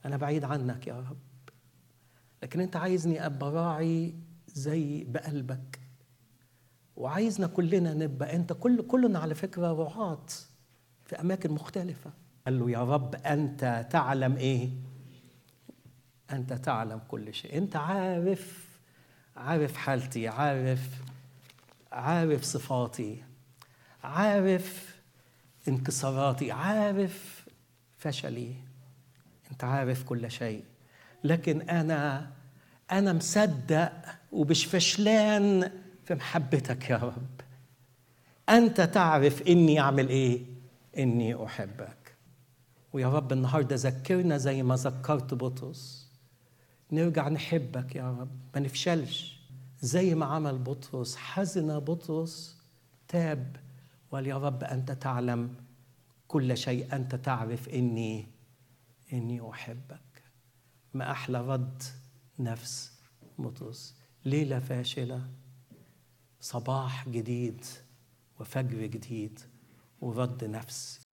انا بعيد عنك يا رب لكن انت عايزني ابقى راعي زي بقلبك وعايزنا كلنا نبقى انت كل كلنا على فكره رعاة في اماكن مختلفه قال له يا رب انت تعلم ايه انت تعلم كل شيء انت عارف عارف حالتي عارف عارف صفاتي عارف انكساراتي عارف فشلي انت عارف كل شيء لكن انا انا مصدق ومش فشلان في محبتك يا رب انت تعرف اني اعمل ايه اني احبك ويا رب النهارده ذكرنا زي ما ذكرت بطرس نرجع نحبك يا رب ما نفشلش زي ما عمل بطرس حزن بطرس تاب وقال يا رب انت تعلم كل شيء انت تعرف اني اني احبك ما احلى رد نفس بطرس ليله فاشله صباح جديد وفجر جديد ورد نفس